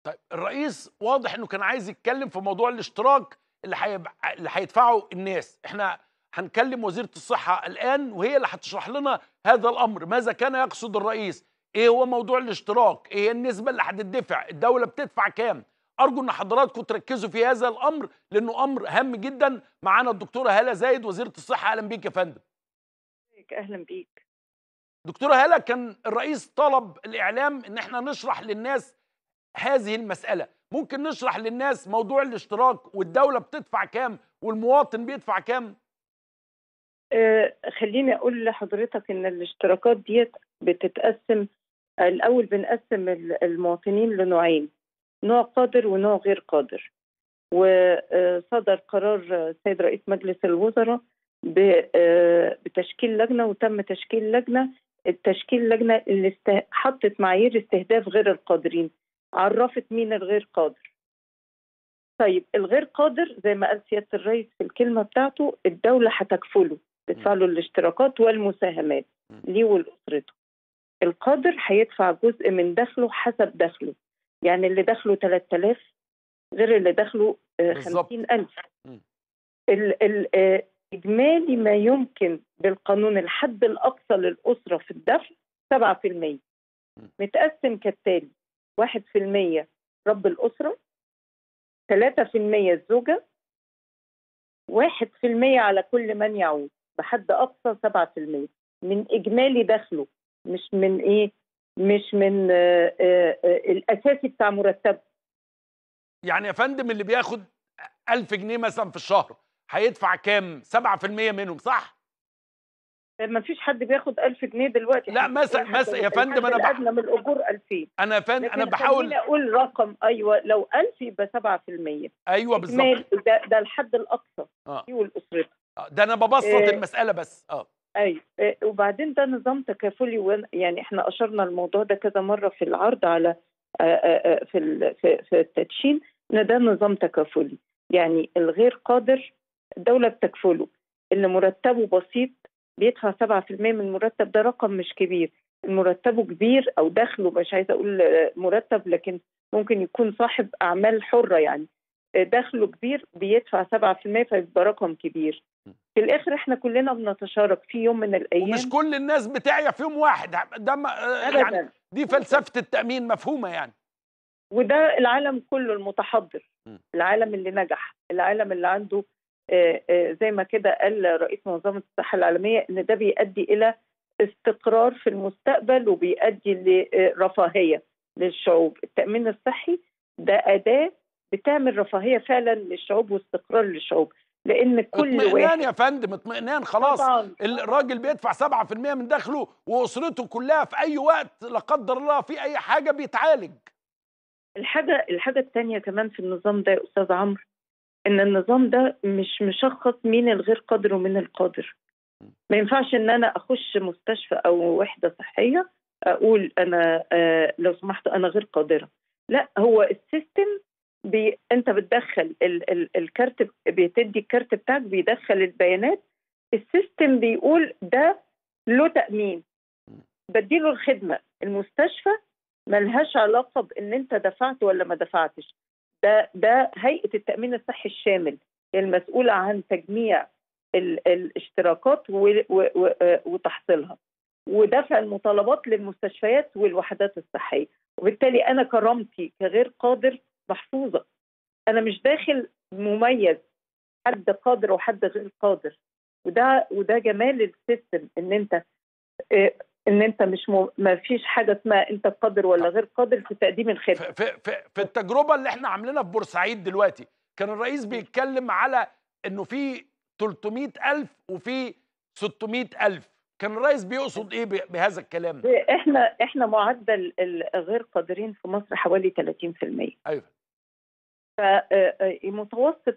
طيب الرئيس واضح انه كان عايز يتكلم في موضوع الاشتراك اللي هيبقى اللي هيدفعه الناس احنا هنكلم وزيره الصحه الان وهي اللي هتشرح لنا هذا الامر ماذا كان يقصد الرئيس ايه هو موضوع الاشتراك ايه هي النسبه اللي هتدفع الدوله بتدفع كام ارجو ان حضراتكم تركزوا في هذا الامر لانه امر هام جدا معانا الدكتوره هاله زايد وزيره الصحه اهلا بيك يا فندم اهلا بيك دكتوره هاله كان الرئيس طلب الاعلام ان احنا نشرح للناس هذه المساله ممكن نشرح للناس موضوع الاشتراك والدوله بتدفع كام والمواطن بيدفع كام آه خليني اقول لحضرتك ان الاشتراكات ديت بتتقسم الاول بنقسم المواطنين لنوعين نوع قادر ونوع غير قادر وصدر قرار السيد رئيس مجلس الوزراء بتشكيل لجنه وتم تشكيل لجنه التشكيل لجنه اللي حطت معايير استهداف غير القادرين عرفت مين الغير قادر طيب الغير قادر زي ما قال سياده الرئيس في الكلمه بتاعته الدوله هتكفله تدفع له الاشتراكات والمساهمات ليه ولاسرته القادر هيدفع جزء من دخله حسب دخله يعني اللي دخله 3000 غير اللي دخله 50000 إجمالي ما يمكن بالقانون الحد الأقصى للأسرة في الدخل 7% متقسم كالتالي 1% رب الأسرة 3% الزوجة 1% على كل من يعود بحد أقصى 7% من إجمالي دخله مش من إيه مش من آآ آآ الأساسي بتاع مرتبه يعني يا فندم اللي بياخد 1000 جنيه مثلا في الشهر هيدفع كام 7% منهم صح ما فيش حد بياخد 1000 جنيه دلوقتي لا مثلا مثلا يا فندم انا بح... من الاجور 2000 انا فندم انا بحاول اقول رقم ايوه لو 1000 يبقى 7% ايوه بالظبط ده, ده الحد الاقصى اه والاسرته آه. ده انا ببسط إيه المساله بس اه ايوه إيه وبعدين ده نظام تكافلي ون... يعني احنا اشرنا الموضوع ده كذا مره في العرض على آآ في ال... في, في التدشين ان ده نظام تكافلي يعني الغير قادر الدوله بتكفله اللي مرتبه بسيط بيدفع 7% من المرتب ده رقم مش كبير مرتبه كبير او دخله مش عايزه اقول مرتب لكن ممكن يكون صاحب اعمال حره يعني دخله كبير بيدفع 7% فيبقى رقم كبير في الاخر احنا كلنا بنتشارك في يوم من الايام ومش كل الناس بتعيا في يوم واحد ده يعني دي فلسفه التامين مفهومه يعني وده العالم كله المتحضر العالم اللي نجح العالم اللي عنده زي ما كده قال رئيس منظمه الصحه العالميه ان ده بيؤدي الى استقرار في المستقبل وبيؤدي لرفاهيه للشعوب التامين الصحي ده اداه بتعمل رفاهيه فعلا للشعوب واستقرار للشعوب لان كل اطمئنان واحد يا فندم اطمئنان خلاص طبعاً. الراجل بيدفع 7% من دخله واسرته كلها في اي وقت لا قدر الله في اي حاجه بيتعالج الحاجه الحاجه الثانيه كمان في النظام ده يا استاذ عمرو ان النظام ده مش مشخص مين الغير قادر ومين القادر ما ينفعش ان انا اخش مستشفى او وحده صحيه اقول انا آه لو سمحت انا غير قادره لا هو السيستم بي انت بتدخل ال ال الكارت بتدي الكارت بتاعك بيدخل البيانات السيستم بيقول ده له تامين بديله الخدمه المستشفى ملهاش علاقه بان انت دفعت ولا ما دفعتش ده ده هيئه التامين الصحي الشامل المسؤوله عن تجميع ال الاشتراكات و و و وتحصيلها ودفع المطالبات للمستشفيات والوحدات الصحيه وبالتالي انا كرامتي كغير قادر محفوظه انا مش داخل مميز حد قادر وحد غير قادر وده وده جمال السيستم ان انت ان انت مش م... ما فيش حاجه اسمها انت قادر ولا غير قادر في تقديم الخدمه في, في, في التجربه اللي احنا عاملينها في بورسعيد دلوقتي كان الرئيس بيتكلم على انه في 300000 وفي 600000 كان الرئيس بيقصد ايه بهذا الكلام احنا احنا معدل الغير قادرين في مصر حوالي 30% ايوه فمتوسط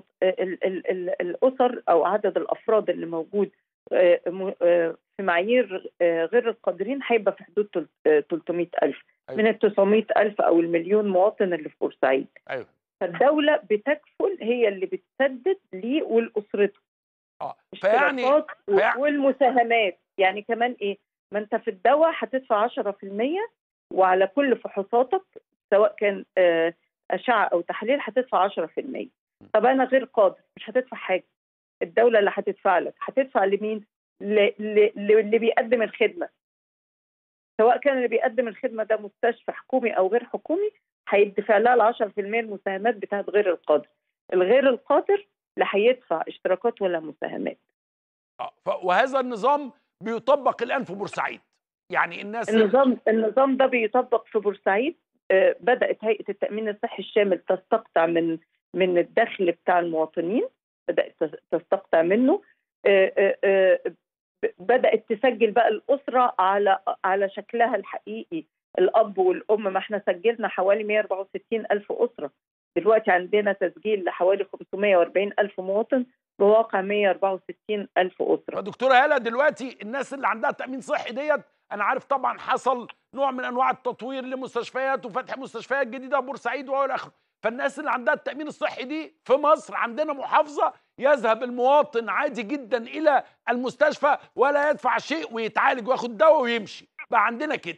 الاسر او عدد الافراد اللي موجود في معايير غير القادرين هيبقى في حدود 300 ألف أيوة. من ال 900 ألف أو المليون مواطن اللي في بورسعيد ايوه فالدولة بتكفل هي اللي بتسدد ليه ولأسرته اه فيعني اشتراكات فيع- والمساهمات يعني كمان إيه ما أنت في الدواء هتدفع 10% وعلى كل فحوصاتك سواء كان آه، اشعه او تحليل هتدفع 10% طب انا غير قادر مش هتدفع حاجه الدوله اللي هتدفع لك هتدفع لمين ل- ل- اللي بيقدم الخدمه سواء كان اللي بيقدم الخدمه ده مستشفى حكومي او غير حكومي هيدفع لها ال 10% المساهمات بتاعت غير القادر الغير القادر لا هيدفع اشتراكات ولا مساهمات آه، ف- وهذا النظام بيطبق الان في بورسعيد يعني الناس النظام النظام ده بيطبق في بورسعيد آه، بدات هيئه التامين الصحي الشامل تستقطع من من الدخل بتاع المواطنين بدات تس- تستقطع منه آه، آه، آه، ب- بدات تسجل بقى الاسره على على شكلها الحقيقي الاب والام ما احنا سجلنا حوالي 164 الف اسره دلوقتي عندنا تسجيل لحوالي 540 الف مواطن بواقع 164 الف اسره فدكتوره هاله دلوقتي الناس اللي عندها تامين صحي ديت انا عارف طبعا حصل نوع من انواع التطوير لمستشفيات وفتح مستشفيات جديده في بورسعيد والى اخره فالناس اللي عندها التامين الصحي دي في مصر عندنا محافظه يذهب المواطن عادي جدا الى المستشفى ولا يدفع شيء ويتعالج وياخد دواء ويمشي بقى عندنا كده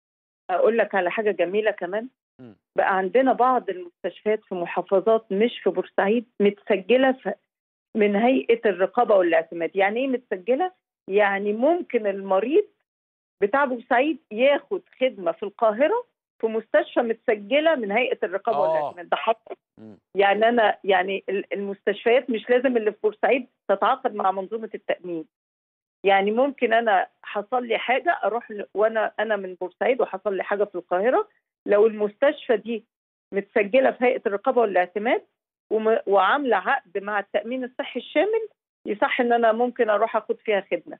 اقول لك على حاجه جميله كمان م. بقى عندنا بعض المستشفيات في محافظات مش في بورسعيد متسجله في من هيئه الرقابه والاعتماد يعني ايه متسجله يعني ممكن المريض بتاع بورسعيد ياخد خدمه في القاهره في مستشفى متسجله من هيئه الرقابه آه. والاعتماد ده حصل م. يعني انا يعني ال- المستشفيات مش لازم اللي في بورسعيد تتعاقد مع منظومه التامين يعني ممكن انا حصل لي حاجه اروح ل- وانا انا من بورسعيد وحصل لي حاجه في القاهره لو المستشفى دي متسجله في هيئه الرقابه والاعتماد وم- وعامله عقد مع التامين الصحي الشامل يصح ان انا ممكن اروح اخد فيها خدمه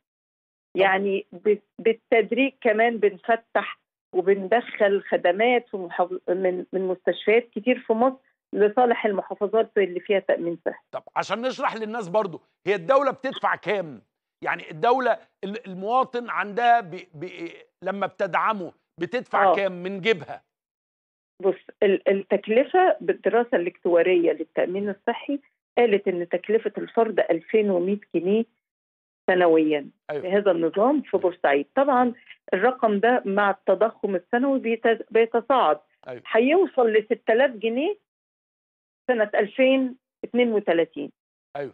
يعني ب- بالتدريج كمان بنفتح وبندخل خدمات في محافظ... من من مستشفيات كتير في مصر لصالح المحافظات اللي فيها تامين صحي طب عشان نشرح للناس برضو هي الدولة بتدفع كام؟ يعني الدولة ال- المواطن عندها ب... ب... لما بتدعمه بتدفع آه. كام من جيبها؟ بص ال- التكلفه بالدراسه الاكتواريه للتامين الصحي قالت ان تكلفه الفرد 2100 جنيه سنويا أيوة. في هذا النظام في بورسعيد طبعا الرقم ده مع التضخم السنوي بيت- بيتصاعد أيوة. هيوصل ل 6000 جنيه سنه 2032 ايوه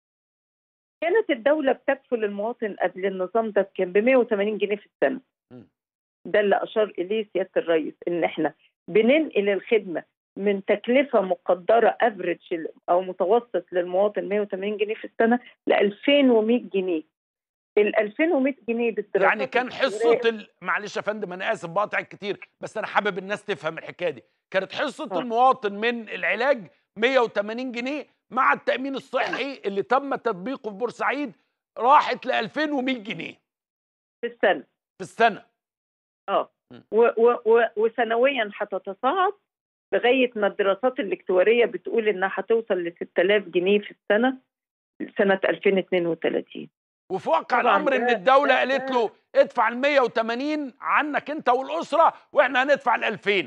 كانت الدولة بتكفل المواطن قبل النظام ده كان ب 180 جنيه في السنة. م. ده اللي أشار إليه سيادة الرئيس إن إحنا بننقل الخدمة من تكلفة مقدرة افريج أو متوسط للمواطن 180 جنيه في السنة ل 2100 جنيه. ال 2100 جنيه بالدراسات يعني كان حصة الاختيارية- ال... معلش يا فندم انا اسف بقطعك كتير بس انا حابب الناس تفهم الحكاية دي كانت حصة آه. المواطن من العلاج 180 جنيه مع التأمين الصحي اللي تم تطبيقه في بورسعيد راحت ل 2100 جنيه في السنة. في السنة اه م. و و و وسنويا هتتصاعد لغايه ما الدراسات الاكتواريه بتقول انها هتوصل ل 6000 جنيه في السنه سنه 2032 وفي واقع طبعاً الامر ان ده- الدوله ده- قالت ده- له ادفع ال 180 عنك انت والاسره واحنا هندفع ال 2000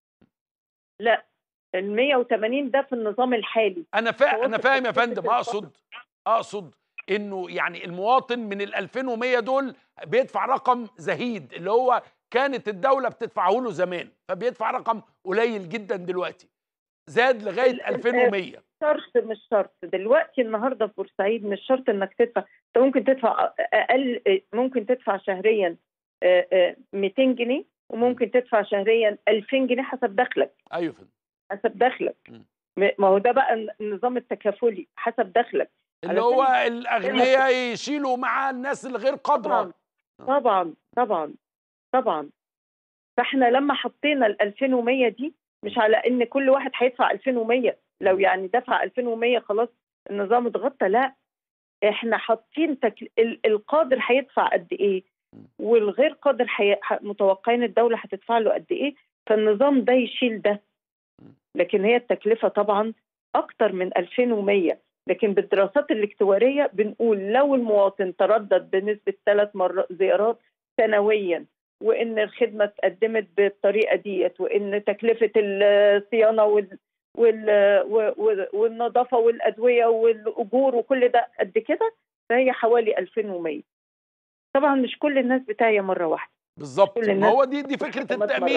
لا ال 180 ده في النظام الحالي انا فا... انا متوسط فاهم يا تكلفة فندم الفقر. اقصد اقصد انه يعني المواطن من ال 2100 دول بيدفع رقم زهيد اللي هو كانت الدوله بتدفعه له زمان فبيدفع رقم قليل جدا دلوقتي زاد لغايه ال- ال- 2100 شرط مش شرط دلوقتي النهارده في بورسعيد مش شرط انك تدفع انت ممكن تدفع اقل ممكن تدفع شهريا آه، آه، 200 جنيه وممكن تدفع شهريا 2000 جنيه حسب دخلك ايوه يا فندم حسب دخلك م. م- ما هو ده بقى النظام التكافلي حسب دخلك اللي علشان هو الاغنياء يشيلوا مع الناس الغير قادره طبعا طبعا طبعا طبعا فاحنا لما حطينا ال 2100 دي مش على ان كل واحد هيدفع 2100 لو يعني دفع 2100 خلاص النظام اتغطى لا احنا حاطين تكل... ال- القادر هيدفع قد ايه والغير قادر حي... ح- متوقعين الدوله هتدفع له قد ايه فالنظام ده يشيل ده لكن هي التكلفه طبعا اكتر من 2100 لكن بالدراسات الاكتواريه بنقول لو المواطن تردد بنسبه ثلاث مرات زيارات سنويا وان الخدمه اتقدمت بالطريقه ديت وان تكلفه الصيانه وال وال و- و- والنظافه والادويه والاجور وكل ده قد كده فهي حوالي 2100 طبعا مش كل الناس بتاعي مره واحده بالظبط كل ما الناس هو دي دي فكره بتحكمات مرة التامين واحدة.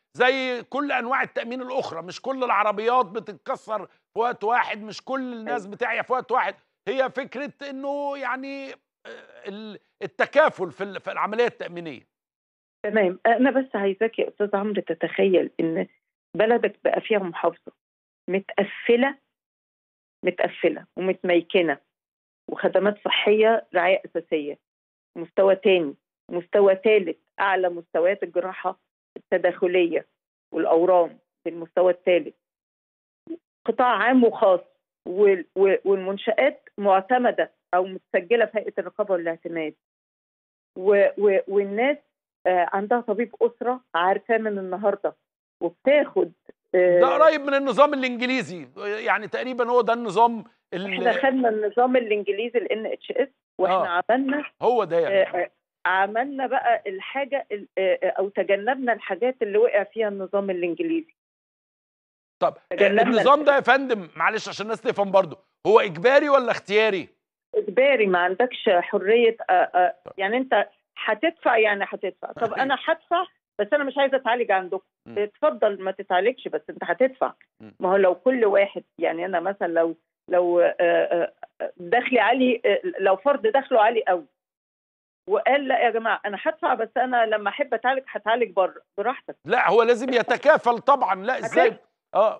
زي كل انواع التامين الاخرى مش كل العربيات بتتكسر في وقت واحد مش كل الناس بتعيا في وقت واحد هي فكره انه يعني آه، ال- التكافل في ال- في العمليه التامينيه تمام انا بس عايزاك يا استاذ عمرو تتخيل ان بلدك بقى فيها محافظه متقفله متقفله ومتميكنه وخدمات صحيه رعايه اساسيه مستوى تاني مستوى ثالث اعلى مستويات الجراحه التداخليه والاورام في المستوى الثالث قطاع عام وخاص وال- و- والمنشآت معتمدة أو متسجلة في هيئة الرقابة والاعتماد و- و- والناس آه، عندها طبيب أسرة عارفاه من النهاردة وبتاخد آه، ده قريب من النظام الانجليزي يعني تقريبا هو ده النظام احنا اللي خدنا النظام الانجليزي ال اتش اس واحنا آه. عملنا هو ده يعني آه، آه، عملنا بقى الحاجه ال- آه، آه، او تجنبنا الحاجات اللي وقع فيها النظام الانجليزي طب تجنبنا النظام ده يا فندم معلش عشان الناس تفهم برضه هو اجباري ولا اختياري؟ اجباري ما عندكش حريه آه، آه، يعني انت هتدفع يعني هتدفع طب أيوة. انا هدفع بس انا مش عايزه اتعالج عندكم م. اتفضل ما تتعالجش بس انت هتدفع م. ما هو لو كل واحد يعني انا مثلا لو لو آه، آه، آه، دخلي عالي آه، لو فرد دخله عالي قوي وقال لا يا جماعه انا هدفع بس انا لما احب اتعالج هتعالج بره براحتك لا هو لازم يتكافل طبعا لا ازاي؟ هتدفع. اه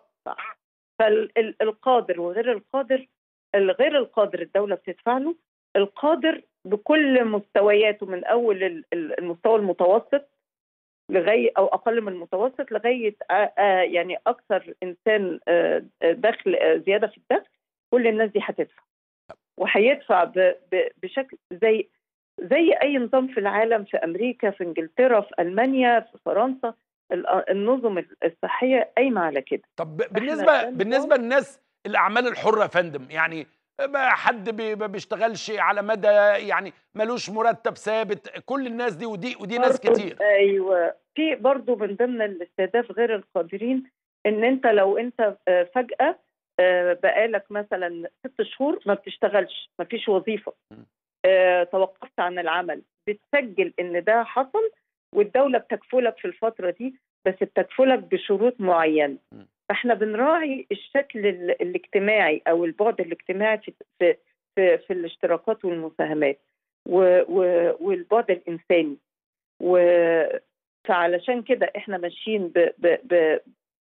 فالقادر وغير القادر الغير القادر الدولة بتدفع له القادر بكل مستوياته من أول ال- ال- المستوى المتوسط لغاية أو أقل من المتوسط لغاية آه، آه، يعني أكثر إنسان آه، آه، دخل آه، زيادة في الدخل كل الناس دي هتدفع وهيدفع ب- ب- بشكل زي زي أي نظام في العالم في أمريكا في إنجلترا في ألمانيا في فرنسا ال- النظم الصحية قايمة على كده طب ب- إحنا بالنسبه ده بالنسبه للناس الاعمال الحره يا فندم يعني ما حد بي- ما بيشتغلش على مدى يعني ملوش مرتب ثابت كل الناس دي ودي ودي ناس برضو- كتير ايوه في برضو من ضمن الاستهداف غير القادرين ان انت لو انت آه، فجاه آه، بقالك مثلا ست شهور ما بتشتغلش ما فيش وظيفه م. آه، توقفت عن العمل بتسجل ان ده حصل والدوله بتكفلك في الفتره دي بس بتكفلك بشروط معينه م. فاحنا بنراعي الشكل ال- الاجتماعي او البعد الاجتماعي في في في, في الاشتراكات والمساهمات و- و- والبعد الانساني و فعلشان كده احنا ماشيين ب ب ب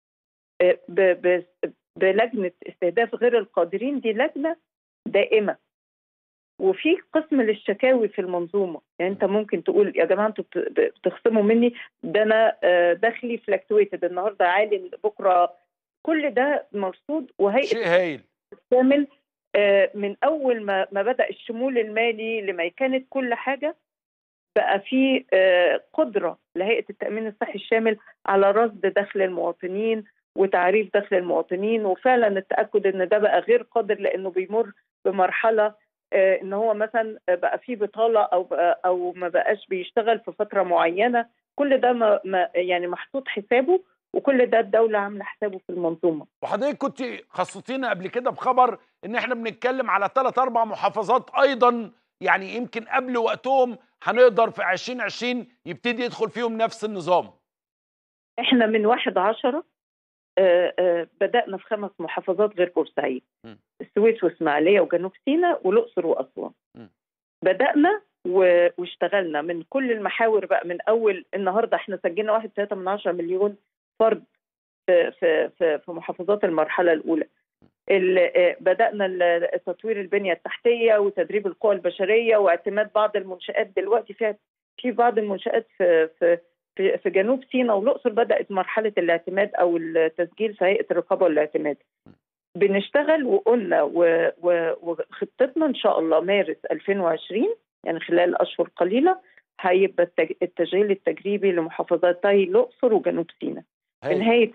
ب ب بلجنه استهداف غير القادرين دي لجنه دائمه وفي قسم للشكاوي في المنظومه يعني انت ممكن تقول يا جماعه انتوا بت- بتخصموا مني ده انا آه، دخلي فلكتويتد النهارده عالي بكره كل ده مرصود وهيئه شيء هايل كامل آه، من اول ما ما بدا الشمول المالي لميكنه كل حاجه بقى في آه، قدره لهيئه التامين الصحي الشامل على رصد دخل المواطنين وتعريف دخل المواطنين وفعلا التاكد ان ده بقى غير قادر لانه بيمر بمرحله آه، ان هو مثلا بقى في بطاله او بقى او ما بقاش بيشتغل في فتره معينه كل ده ما ما- يعني محطوط حسابه وكل ده الدوله عامله حسابه في المنظومه وحضرتك كنت خصصتينا قبل كده بخبر ان احنا بنتكلم على ثلاث اربع محافظات ايضا يعني يمكن قبل وقتهم هنقدر في 2020 يبتدي يدخل فيهم نفس النظام احنا من واحد عشرة آه، آه، بدأنا في خمس محافظات غير بورسعيد م. السويس واسماعيلية وجنوب سيناء والأقصر وأسوان م. بدأنا و- واشتغلنا من كل المحاور بقى من أول النهاردة احنا سجلنا واحد ثلاثة من عشرة مليون فرد في, في, في, في محافظات المرحلة الأولى ال- آه، بدأنا ال- تطوير البنية التحتية وتدريب القوى البشرية واعتماد بعض المنشآت دلوقتي فيها في بعض المنشآت في في في في جنوب سيناء والأقصر بدأت مرحلة الاعتماد أو التسجيل في هيئة الرقابة والاعتماد بنشتغل وقلنا و- و- وخطتنا إن شاء الله مارس 2020 يعني خلال أشهر قليلة هيبقى التج- التشغيل التجريبي لمحافظتي الأقصر وجنوب سيناء في هايل. نهاية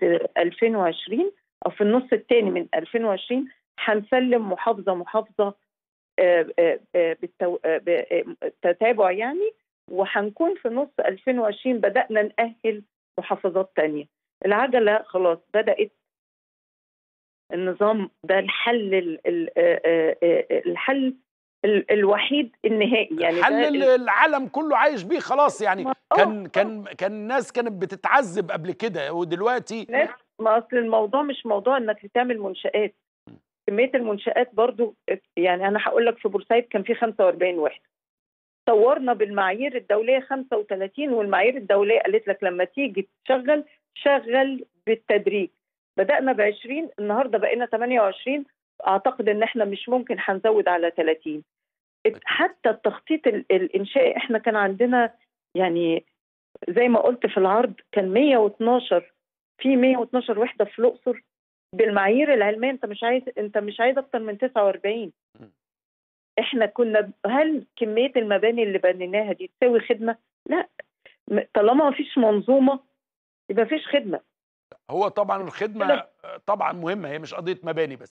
2020 أو في النص الثاني من 2020 هنسلم محافظة محافظة آه، آه، آه، بالتو- آه، بالتتابع يعني وهنكون في نص 2020 بدأنا نأهل محافظات تانية العجلة خلاص بدأت النظام ده الحل ال- ال- آه، آه، آه، الحل ال- الوحيد النهائي يعني ده حل ال- اللي العالم كله عايش بيه خلاص يعني ما- آه، كان آه. كان كان الناس كانت بتتعذب قبل كده ودلوقتي ناس ما اصل الموضوع مش موضوع انك تعمل منشآت كمية المنشآت برضو يعني انا هقول لك في بورسعيد كان في 45 وحدة صورنا بالمعايير الدولية 35 والمعايير الدولية قالت لك لما تيجي تشغل شغل بالتدريج بدأنا ب 20 النهارده بقينا 28 اعتقد ان احنا مش ممكن هنزود على 30 حتى التخطيط ال- الانشائي احنا كان عندنا يعني زي ما قلت في العرض كان 112 في 112 وحده في الاقصر بالمعايير العلميه انت مش عايز انت مش عايز اكتر من 49 احنا كنا هل كميه المباني اللي بنيناها دي تساوي خدمه؟ لا م- طالما ما فيش منظومه يبقى فيش خدمه هو طبعا الخدمه طبعا مهمه هي مش قضيه مباني بس